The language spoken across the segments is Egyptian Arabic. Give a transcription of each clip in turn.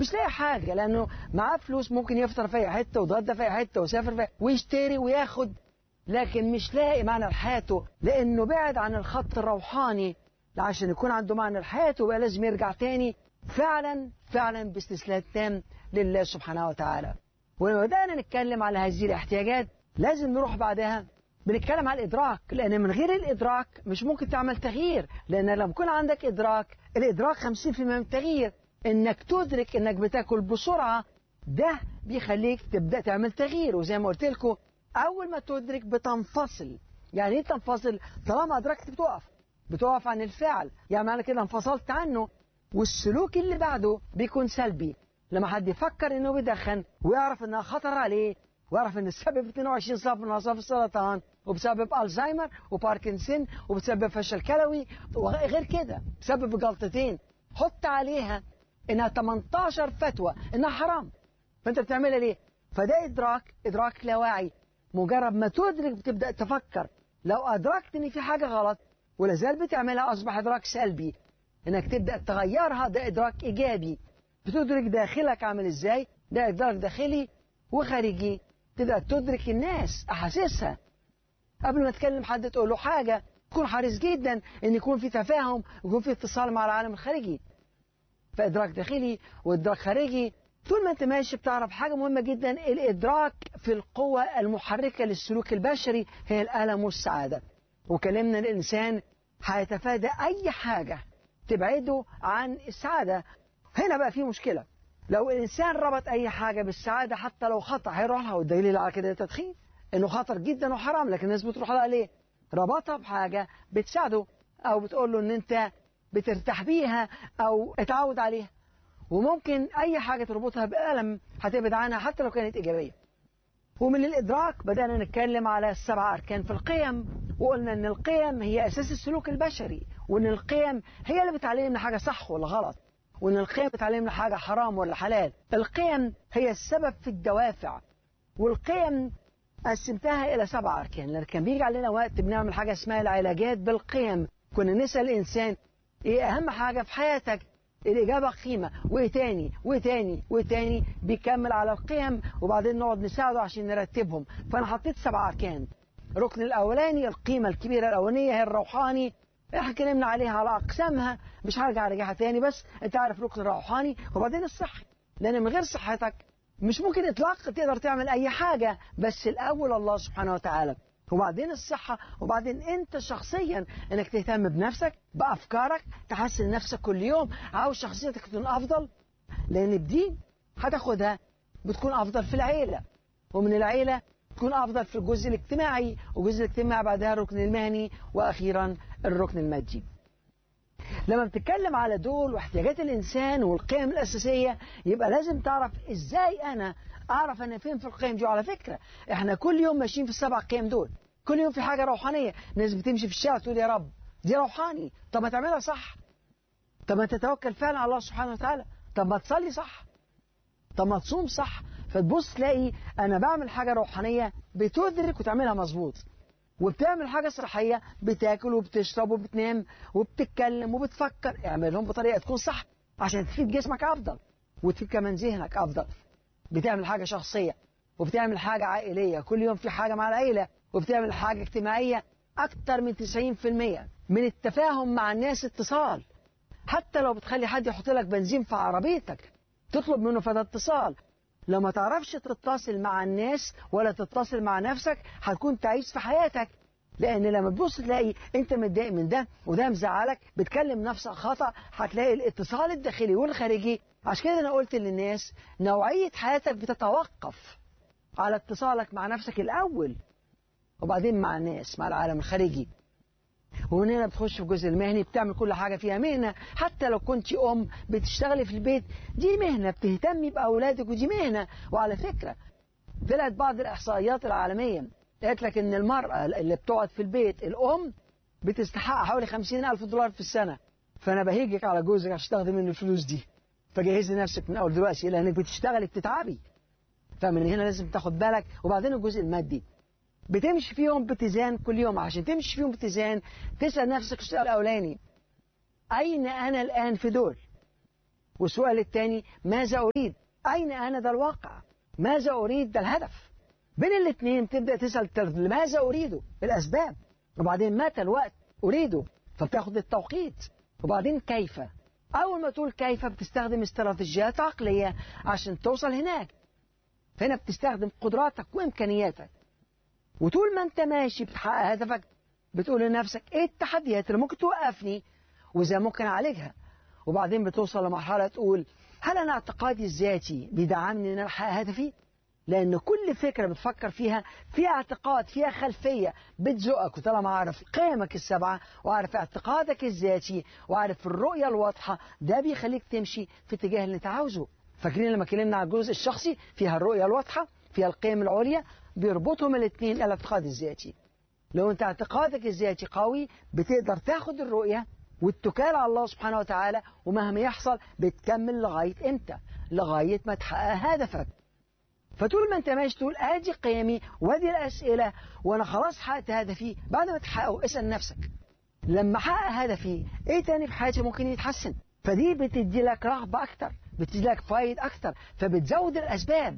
مش لاقي حاجه لانه معاه فلوس ممكن يفطر في اي حته ويتغدى في اي حته ويسافر في ويشتري وياخد لكن مش لاقي معنى لحياته لانه بعد عن الخط الروحاني عشان يكون عنده معنى لحياته بقى لازم يرجع تاني فعلا فعلا باستسلام تام لله سبحانه وتعالى ولما بدأنا نتكلم على هذه الاحتياجات لازم نروح بعدها بنتكلم على الإدراك لأن من غير الإدراك مش ممكن تعمل تغيير لأن لما يكون عندك إدراك الإدراك 50% من التغيير إنك تدرك إنك بتاكل بسرعة ده بيخليك تبدأ تعمل تغيير وزي ما قلت لكم أول ما تدرك بتنفصل يعني إيه تنفصل طالما أدركت بتقف بتقف عن الفعل يعني معنى كده انفصلت عنه والسلوك اللي بعده بيكون سلبي لما حد يفكر انه بيدخن ويعرف انها خطر عليه ويعرف ان السبب 22 صف من اصناف السرطان وبسبب الزهايمر وباركنسون وبسبب فشل كلوي وغير كده بسبب جلطتين حط عليها انها 18 فتوى انها حرام فانت بتعملها ليه؟ فده ادراك ادراك لا واعي مجرد ما تدرك بتبدا تفكر لو ادركت ان في حاجه غلط ولا زال بتعملها اصبح ادراك سلبي انك تبدا تغيرها ده ادراك ايجابي بتدرك داخلك عامل ازاي ده ادراك داخلي وخارجي تبدا تدرك الناس احاسيسها قبل ما تكلم حد تقول له حاجه تكون حريص جدا ان يكون في تفاهم ويكون في اتصال مع العالم الخارجي فادراك داخلي وادراك خارجي طول ما انت ماشي بتعرف حاجه مهمه جدا الادراك في القوه المحركه للسلوك البشري هي الالم والسعاده وكلمنا الانسان هيتفادى اي حاجه تبعده عن السعاده هنا بقى في مشكله لو الانسان ربط اي حاجه بالسعاده حتى لو خطا هيروح لها والدليل على كده التدخين انه خطر جدا وحرام لكن الناس بتروح لها ليه؟ ربطها بحاجه بتساعده او بتقول له ان انت بترتاح بيها او اتعود عليها وممكن اي حاجه تربطها بالم هتبعد عنها حتى لو كانت ايجابيه ومن الادراك بدانا نتكلم على السبع اركان في القيم وقلنا ان القيم هي اساس السلوك البشري وان القيم هي اللي بتعلمنا حاجه صح ولا غلط وان القيم بتعلمنا حاجه حرام ولا حلال القيم هي السبب في الدوافع والقيم قسمتها الى سبع اركان لان كان بيجي علينا وقت بنعمل حاجه اسمها العلاجات بالقيم كنا نسال الانسان ايه اهم حاجه في حياتك الإجابة قيمة وإيه تاني وإيه تاني وإيه تاني بيكمل على القيم وبعدين نقعد نساعده عشان نرتبهم فأنا حطيت سبع أركان الركن الأولاني القيمة الكبيرة الأولانية هي الروحاني احنا اتكلمنا عليها على أقسامها مش هرجع أرجعها تاني بس أنت عارف الركن الروحاني وبعدين الصحي لأن من غير صحتك مش ممكن إطلاق تقدر تعمل أي حاجة بس الأول الله سبحانه وتعالى وبعدين الصحة وبعدين أنت شخصيا أنك تهتم بنفسك بأفكارك تحسن نفسك كل يوم عاوز شخصيتك تكون أفضل لأن بدي هتاخدها بتكون أفضل في العيلة ومن العيلة تكون أفضل في الجزء الاجتماعي والجزء الاجتماعي بعدها الركن المهني وأخيرا الركن المادي لما بتتكلم على دول واحتياجات الإنسان والقيم الأساسية يبقى لازم تعرف إزاي أنا أعرف أنا فين في القيم دي وعلى فكرة إحنا كل يوم ماشيين في السبع قيم دول كل يوم في حاجة روحانية ناس بتمشي في الشارع تقول يا رب دي روحاني طب ما تعملها صح طب ما تتوكل فعلا على الله سبحانه وتعالى طب ما تصلي صح طب ما تصوم صح فتبص تلاقي انا بعمل حاجه روحانيه بتدرك وتعملها مظبوط وبتعمل حاجه صحيه بتاكل وبتشرب وبتنام وبتتكلم وبتفكر اعملهم بطريقه تكون صح عشان تفيد جسمك افضل وتفيد كمان ذهنك افضل بتعمل حاجه شخصيه وبتعمل حاجه عائليه كل يوم في حاجه مع العيله وبتعمل حاجه اجتماعيه اكتر من 90% من التفاهم مع الناس اتصال حتى لو بتخلي حد يحط لك بنزين في عربيتك تطلب منه فده اتصال لو ما تعرفش تتصل مع الناس ولا تتصل مع نفسك هتكون تعيس في حياتك لان لما تبص تلاقي انت متضايق من ده وده مزعلك بتكلم نفسك خطا هتلاقي الاتصال الداخلي والخارجي عشان كده انا قلت للناس نوعيه حياتك بتتوقف على اتصالك مع نفسك الاول وبعدين مع الناس مع العالم الخارجي ومن هنا بتخش في الجزء المهني بتعمل كل حاجة فيها مهنة حتى لو كنت أم بتشتغلي في البيت دي مهنة بتهتمي بأولادك ودي مهنة وعلى فكرة طلعت بعض الإحصائيات العالمية قالت لك إن المرأة اللي بتقعد في البيت الأم بتستحق حوالي خمسين ألف دولار في السنة فأنا بهيجك على جوزك عشان تاخدي منه الفلوس دي فجهزي نفسك من أول دلوقتي لأنك بتشتغلي بتتعبي فمن هنا لازم تاخد بالك وبعدين الجزء المادي بتمشي فيهم باتزان كل يوم عشان تمشي فيهم باتزان تسأل نفسك السؤال الأولاني أين أنا الآن في دول والسؤال الثاني ماذا أريد أين أنا ده الواقع ماذا أريد ده الهدف بين الاثنين تبدأ تسأل ماذا أريده الأسباب وبعدين متى الوقت أريده فبتاخد التوقيت وبعدين كيف أول ما تقول كيف بتستخدم استراتيجيات عقلية عشان توصل هناك هنا بتستخدم قدراتك وإمكانياتك وطول ما أنت ماشي بتحقق هدفك بتقول لنفسك إيه التحديات اللي ممكن توقفني وإزاي ممكن أعالجها وبعدين بتوصل لمرحلة تقول هل أنا اعتقادي الذاتي بيدعمني إن أنا أحقق هدفي؟ لأن كل فكرة بتفكر فيها فيها اعتقاد فيها خلفية بتزقك وطالما عارف قيمك السبعة وعارف اعتقادك الذاتي وعارف الرؤية الواضحة ده بيخليك تمشي في اتجاه اللي أنت عاوزه فاكرين لما اتكلمنا عن الجزء الشخصي فيها الرؤية الواضحة فيها القيم العليا بيربطهم الاثنين الاعتقاد الذاتي لو انت اعتقادك الذاتي قوي بتقدر تاخد الرؤية والتكال على الله سبحانه وتعالى ومهما يحصل بتكمل لغاية امتى لغاية ما تحقق هدفك فطول ما انت ماشي تقول ادي قيمي وادي الاسئله وانا خلاص حققت هدفي بعد ما تحققه اسال نفسك لما احقق هدفي ايه تاني في حياتي ممكن يتحسن فدي بتدي لك رغبه اكتر بتدي لك فايد اكتر فبتزود الاسباب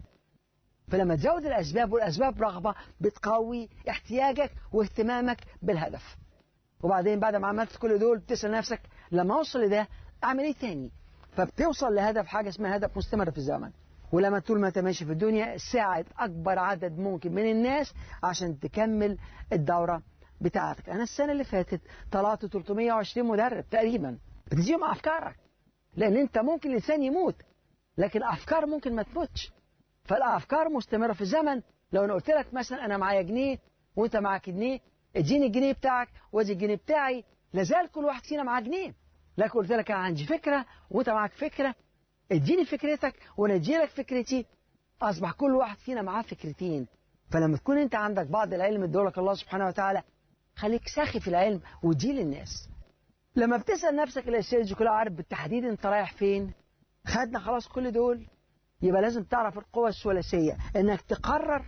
فلما تزود الاسباب والاسباب رغبه بتقوي احتياجك واهتمامك بالهدف وبعدين بعد ما عملت كل دول بتسال نفسك لما اوصل لده اعمل ايه تاني فبتوصل لهدف حاجه اسمها هدف مستمر في الزمن ولما طول ما انت ماشي في الدنيا ساعد اكبر عدد ممكن من الناس عشان تكمل الدوره بتاعتك انا السنه اللي فاتت طلعت 320 مدرب تقريبا بتجيهم افكارك لان انت ممكن الانسان يموت لكن افكار ممكن ما تموتش فالافكار مستمره في الزمن لو انا قلت لك مثلا انا معايا جنيه وانت معاك جنيه اديني الجنيه بتاعك وادي الجنيه بتاعي لازال كل واحد فينا معاه جنيه لكن قلت لك انا عندي فكره وانت معاك فكره اديني فكرتك وانا اديلك فكرتي اصبح كل واحد فينا معاه فكرتين فلما تكون انت عندك بعض العلم ادولك الله سبحانه وتعالى خليك ساخي في العلم ودي للناس لما بتسال نفسك الاسئله دي كلها عارف بالتحديد انت رايح فين خدنا خلاص كل دول يبقى لازم تعرف القوة الثلاثية انك تقرر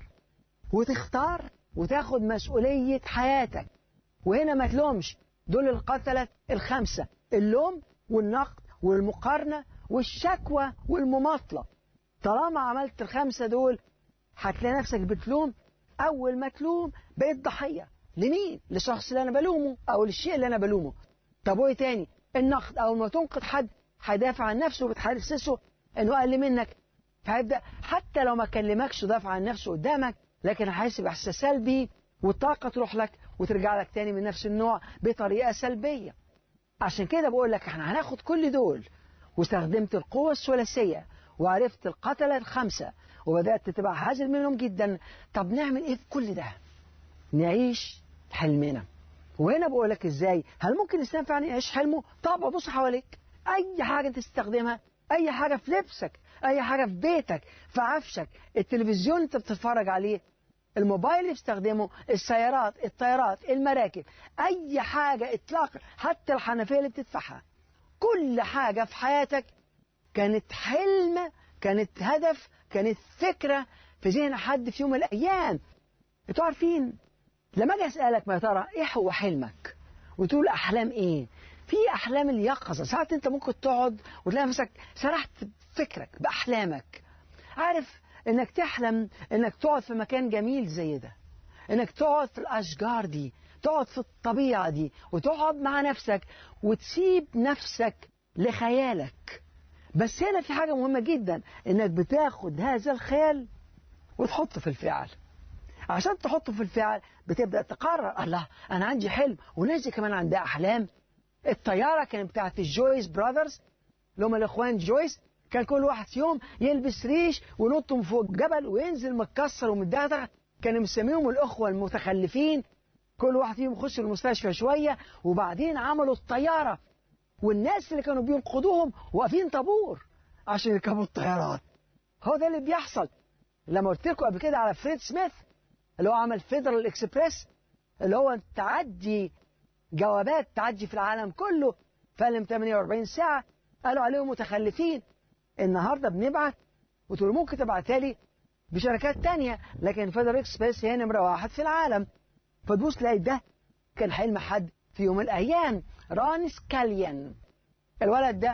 وتختار وتاخد مسؤولية حياتك وهنا ما تلومش دول القتلة الخمسة اللوم والنقد والمقارنة والشكوى والمماطلة طالما عملت الخمسة دول هتلاقي نفسك بتلوم أول ما تلوم بقيت ضحية لمين؟ للشخص اللي أنا بلومه أو للشيء اللي أنا بلومه طب وإيه تاني؟ النقد أول ما تنقد حد هيدافع عن نفسه وبتحسسه إنه أقل منك فهيبدأ حتى لو ما كلمكش دافع عن نفسه قدامك لكن هيحس بإحساس سلبي والطاقة تروح لك وترجع لك تاني من نفس النوع بطريقة سلبية عشان كده بقول لك احنا هناخد كل دول واستخدمت القوة الثلاثية وعرفت القتلة الخمسة وبدأت تبقى حذر منهم جدا طب نعمل ايه في كل ده نعيش حلمنا وهنا بقول لك ازاي هل ممكن الانسان فعلا يعيش حلمه طب بص حواليك اي حاجة انت تستخدمها اي حاجة في لبسك اي حاجة في بيتك في عفشك التلفزيون انت بتتفرج عليه الموبايل اللي بتستخدمه السيارات الطيارات المراكب اي حاجة اطلاقا حتى الحنفية اللي بتدفعها كل حاجة في حياتك كانت حلم كانت هدف كانت فكرة في ذهن حد في يوم من الأيام انتوا عارفين لما أجي أسألك ما يا ترى إيه هو حلمك وتقول أحلام إيه في أحلام اليقظة ساعات أنت ممكن تقعد وتلاقي نفسك سرحت بفكرك بأحلامك عارف إنك تحلم إنك تقعد في مكان جميل زي ده إنك تقعد في الأشجار دي تقعد في الطبيعة دي وتقعد مع نفسك وتسيب نفسك لخيالك بس هنا في حاجة مهمة جدا انك بتاخد هذا الخيال وتحطه في الفعل عشان تحطه في الفعل بتبدأ تقرر الله أنا عندي حلم وناس دي كمان عندها أحلام الطيارة كانت بتاعت الجويس براذرز اللي هم الإخوان جويس كان كل واحد فيهم يلبس ريش وينط من فوق جبل وينزل متكسر ومتدغدغ كانوا مسميهم الأخوة المتخلفين كل واحد فيهم يخش المستشفى شوية وبعدين عملوا الطيارة والناس اللي كانوا بينقذوهم واقفين طابور عشان يركبوا الطيارات هو ده اللي بيحصل لما قلت لكم قبل كده على فريد سميث اللي هو عمل فيدرال اكسبريس اللي هو تعدي جوابات تعدي في العالم كله فقال 48 ساعة قالوا عليهم متخلفين النهاردة بنبعت وتقول ممكن تبعتها لي بشركات تانية لكن فيدرال اكسبريس هي نمرة واحد في العالم فتبص تلاقي ده كان حلم حد في يوم من الأيام ران سكاليان الولد ده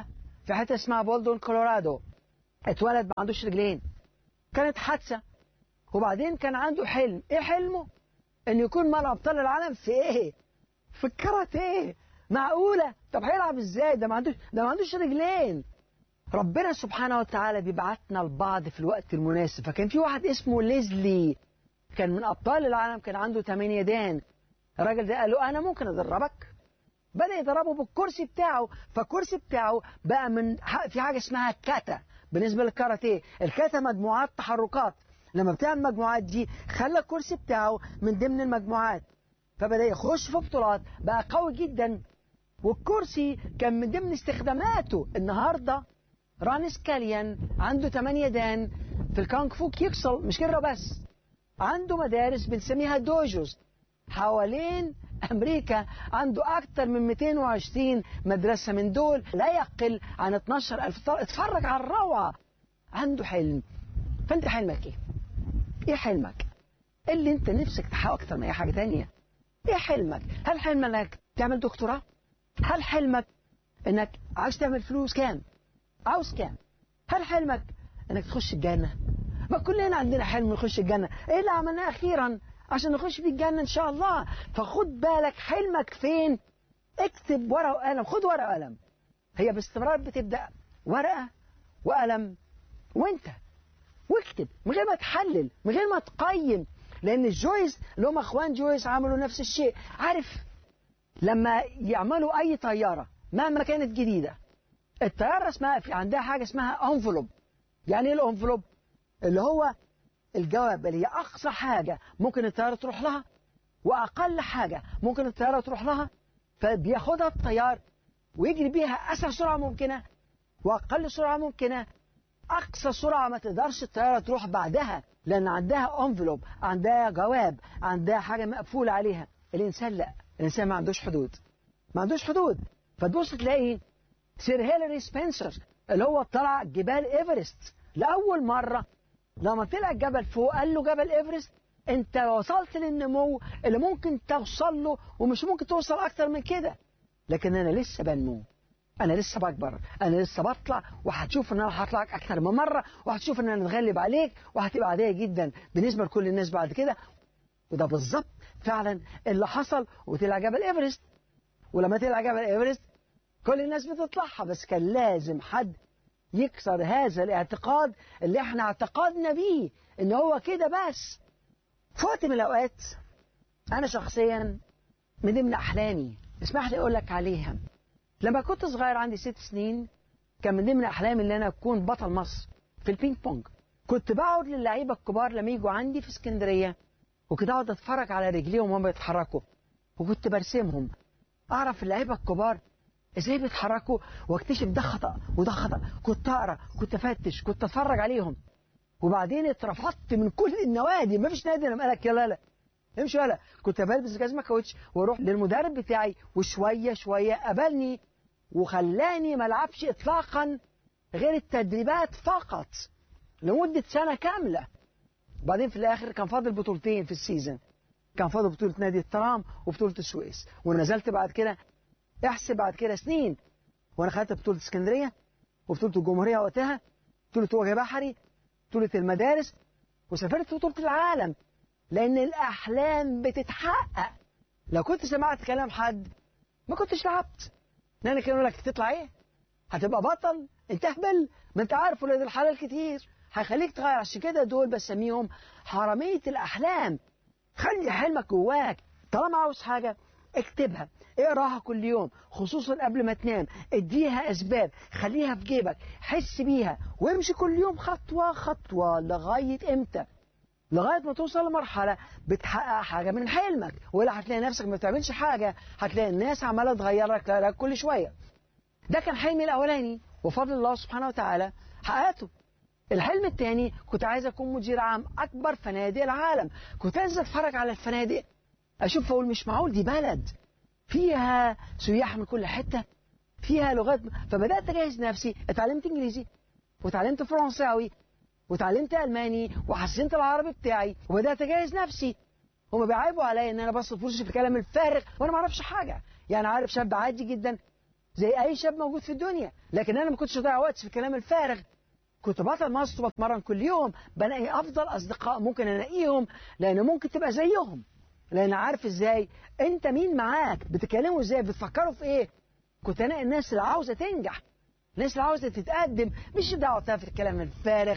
في حته اسمها بولدون كولورادو اتولد ما عندوش رجلين كانت حادثه وبعدين كان عنده حلم ايه حلمه ان يكون مال ابطال العالم في ايه في الكاراتيه معقوله طب هيلعب ازاي ده ما عندوش ده ما عندوش رجلين ربنا سبحانه وتعالى بيبعتنا البعض في الوقت المناسب فكان في واحد اسمه ليزلي كان من ابطال العالم كان عنده 8 يدان الراجل ده قال له انا ممكن ادربك بدا يدربه بالكرسي بتاعه فالكرسي بتاعه بقى من في حاجه اسمها كاتا بالنسبه للكاراتيه الكاتا مجموعات تحركات لما بتعمل المجموعات دي خلى الكرسي بتاعه من ضمن المجموعات فبدا يخش في بطولات بقى قوي جدا والكرسي كان من ضمن استخداماته النهارده رانس كاليان عنده 8 دان في الكونغ فو كيكسل مش كده بس عنده مدارس بنسميها دوجوز حوالين أمريكا عنده أكثر من 220 مدرسة من دول لا يقل عن 12 ألف اتفرج على الروعة عنده حلم فأنت حلمك إيه؟ إيه حلمك؟ اللي أنت نفسك تحقق أكثر من أي حاجة تانية إيه حلمك؟ هل حلمك إنك تعمل دكتوراه؟ هل حلمك إنك عايز تعمل فلوس كام؟ عاوز كام؟ هل حلمك إنك تخش الجنة؟ ما كلنا عندنا حلم نخش الجنة إيه اللي عملناه أخيرا عشان نخش في الجنة إن شاء الله فخد بالك حلمك فين اكتب ورقة وقلم خد ورقة وقلم هي باستمرار بتبدأ ورقة وقلم وانت واكتب من غير ما تحلل من غير ما تقيم لأن الجويس اللي هم أخوان جويس عملوا نفس الشيء عارف لما يعملوا أي طيارة مهما كانت جديدة الطيارة اسمها في عندها حاجة اسمها انفلوب يعني ايه الانفلوب اللي هو الجواب اللي هي أقصى حاجة ممكن الطيارة تروح لها وأقل حاجة ممكن الطيارة تروح لها فبياخدها الطيار ويجري بيها أسرع سرعة ممكنة وأقل سرعة ممكنة أقصى سرعة ما تقدرش الطيارة تروح بعدها لأن عندها انفلوب عندها جواب عندها حاجة مقفولة عليها الإنسان لا الإنسان ما عندوش حدود ما عندوش حدود فتبص تلاقي سير هيلاري سبنسر اللي هو طلع جبال إيفرست لأول مرة لما طلع الجبل فوق قال له جبل إيفرست انت وصلت للنمو اللي ممكن توصل له ومش ممكن توصل اكتر من كده لكن انا لسه بنمو انا لسه بكبر انا لسه بطلع وهتشوف ان انا هطلعك اكتر من مره وهتشوف ان انا اتغلب عليك وهتبقى عاديه جدا بالنسبه لكل الناس بعد كده وده بالظبط فعلا اللي حصل وطلع جبل ايفرست ولما طلع جبل ايفرست كل الناس بتطلعها بس كان لازم حد يكسر هذا الاعتقاد اللي احنا اعتقدنا بيه ان هو كده بس في وقت من الأوقات أنا شخصيا من ضمن أحلامي اسمح لي أقول لك عليها لما كنت صغير عندي ست سنين كان من ضمن أحلامي إن أنا أكون بطل مصر في البينج بونج كنت بقعد للعيبة الكبار لما يجوا عندي في اسكندرية وكنت أقعد أتفرج على رجليهم وهم بيتحركوا وكنت برسمهم أعرف اللعيبة الكبار ازاي بيتحركوا واكتشف ده خطأ وده خطأ كنت أقرأ كنت أفتش كنت أتفرج عليهم وبعدين اترفضت من كل النوادي ما فيش نادي لما قالك يلا لا امشي يلا كنت بلبس جزمه كاوتش واروح للمدرب بتاعي وشويه شويه قبلني وخلاني ما العبش اطلاقا غير التدريبات فقط لمده سنه كامله وبعدين في الاخر كان فاضل بطولتين في السيزون كان فاضل بطوله نادي الترام وبطوله السويس ونزلت بعد كده احسب بعد كده سنين وانا خدت بطوله اسكندريه وبطوله الجمهوريه وقتها بطوله وجه بحري بطولة المدارس وسافرت بطولة العالم لأن الأحلام بتتحقق لو كنت سمعت كلام حد ما كنتش لعبت لأن كانوا يقول لك تطلع إيه؟ هتبقى بطل؟ أنت أهبل؟ ما أنت عارف ولاد الحلال كتير هيخليك تغير عشان كده دول بسميهم حرامية الأحلام خلي حلمك جواك طالما عاوز حاجة اكتبها اقراها كل يوم خصوصا قبل ما تنام اديها اسباب خليها في جيبك حس بيها وامشي كل يوم خطوة خطوة لغاية امتى لغاية ما توصل لمرحلة بتحقق حاجة من حلمك ولا هتلاقي نفسك ما بتعملش حاجة هتلاقي الناس عمالة تغير لك كل شوية ده كان حلمي الأولاني وفضل الله سبحانه وتعالى حققته الحلم الثاني كنت عايز أكون مدير عام أكبر فنادق العالم كنت عايز أتفرج على الفنادق أشوف أقول مش معقول دي بلد فيها سياح من كل حتة فيها لغات فبدأت أجهز نفسي اتعلمت إنجليزي وتعلمت فرنساوي وتعلمت ألماني وحسنت العربي بتاعي وبدأت أجهز نفسي هما بيعيبوا عليا إن أنا بصرف فلوسي في الكلام الفارغ وأنا ما أعرفش حاجة يعني عارف شاب عادي جدا زي اي شاب موجود في الدنيا لكن انا ما كنتش اضيع وقت في الكلام الفارغ كنت بطل مصر وبتمرن كل يوم بلاقي افضل اصدقاء ممكن الاقيهم لان ممكن تبقى زيهم لان عارف ازاي انت مين معاك بتكلموا ازاي بتفكروا في ايه كنت الاقي الناس اللي عاوزه تنجح الناس اللي عاوزه تتقدم مش دعوه في الكلام الفارغ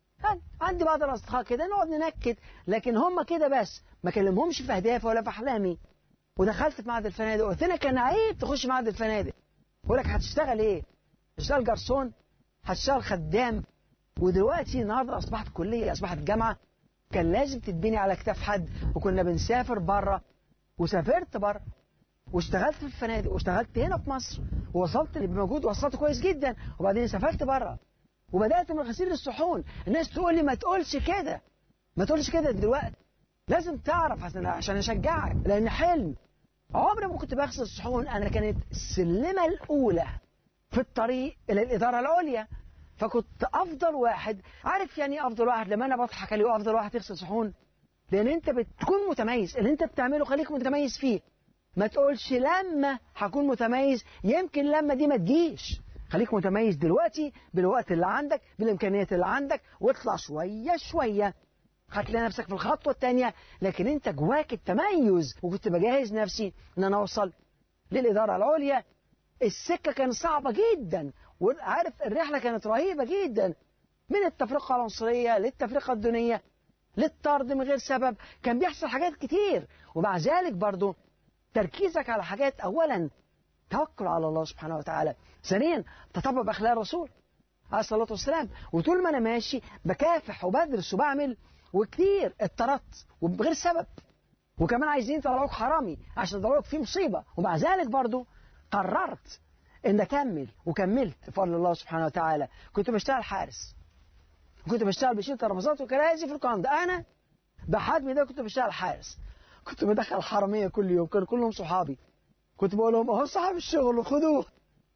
عندي بعض الاصدقاء كده نقعد ننكد لكن هم كده بس ما كلمهمش في اهدافي ولا في احلامي ودخلت في معهد الفنادق قلت لك كان عيب تخش معهد الفنادق بقول لك هتشتغل ايه؟ هتشتغل جرسون هتشتغل خدام ودلوقتي النهارده اصبحت كليه اصبحت جامعه كان لازم تتبني على كتاف حد وكنا بنسافر بره وسافرت بره واشتغلت في الفنادق واشتغلت هنا في مصر ووصلت اللي موجود وصلت كويس جدا وبعدين سافرت بره وبدات من غسيل الصحون الناس تقول لي ما تقولش كده ما تقولش كده دلوقتي لازم تعرف عشان عشان اشجعك لان حلم عمري ما كنت بغسل الصحون انا كانت السلمه الاولى في الطريق الى الاداره العليا فكنت افضل واحد عارف يعني ايه افضل واحد لما انا بضحك عليه افضل واحد يغسل صحون لان انت بتكون متميز اللي انت بتعمله خليك متميز فيه ما تقولش لما هكون متميز يمكن لما دي ما تجيش خليك متميز دلوقتي بالوقت اللي عندك بالامكانيات اللي عندك واطلع شويه شويه هتلاقي نفسك في الخطوه الثانيه لكن انت جواك التميز وكنت بجهز نفسي ان انا اوصل للاداره العليا السكه كانت صعبه جدا وعارف الرحله كانت رهيبه جدا من التفرقه العنصريه للتفرقه الدينيه للطرد من غير سبب كان بيحصل حاجات كتير ومع ذلك برضه تركيزك على حاجات اولا توكل على الله سبحانه وتعالى ثانيا تطبق باخلاق الرسول عليه الصلاه والسلام وطول ما انا ماشي بكافح وبدرس وبعمل وكتير اتطردت وبغير سبب وكمان عايزين يطلعوك حرامي عشان يطلعوك في مصيبه ومع ذلك برضه قررت ان اكمل وكملت بفضل الله سبحانه وتعالى كنت بشتغل حارس كنت بشتغل بشيل ترابيزات وكراسي في القناة انا بحجمي ده كنت بشتغل حارس كنت بدخل حراميه كل يوم كانوا كلهم صحابي كنت بقول لهم اهو صاحب الشغل خدوه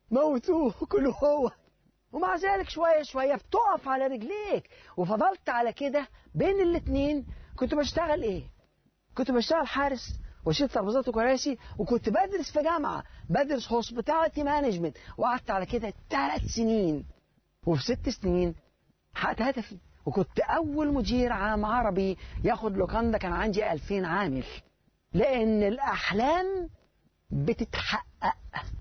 موتوه كلوا هو ومع ذلك شوية شوية بتقف على رجليك وفضلت على كده بين الاتنين كنت بشتغل ايه كنت بشتغل حارس وشيل ترابيزات وكراسي وكنت بدرس في جامعة بدرس هوسبيتاليتي مانجمنت وقعدت على كده ثلاث سنين وفي ست سنين حققت هدفي وكنت أول مدير عام عربي ياخد لوكاندا كان عندي 2000 عامل لأن الأحلام بتتحقق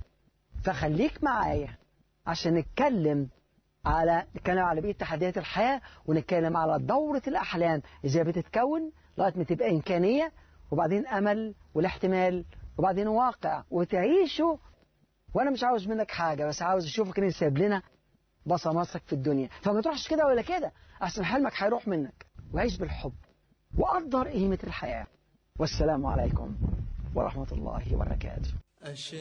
فخليك معايا عشان نتكلم على نتكلم على بقية تحديات الحياة ونتكلم على دورة الأحلام إزاي بتتكون لغاية ما تبقى إمكانية وبعدين أمل والاحتمال وبعدين واقع وتعيشه وأنا مش عاوز منك حاجة بس عاوز أشوفك إن سايب لنا بصماتك في الدنيا فما تروحش كده ولا كده أحسن حلمك هيروح منك وعيش بالحب وقدر قيمة الحياة والسلام عليكم ورحمة الله وبركاته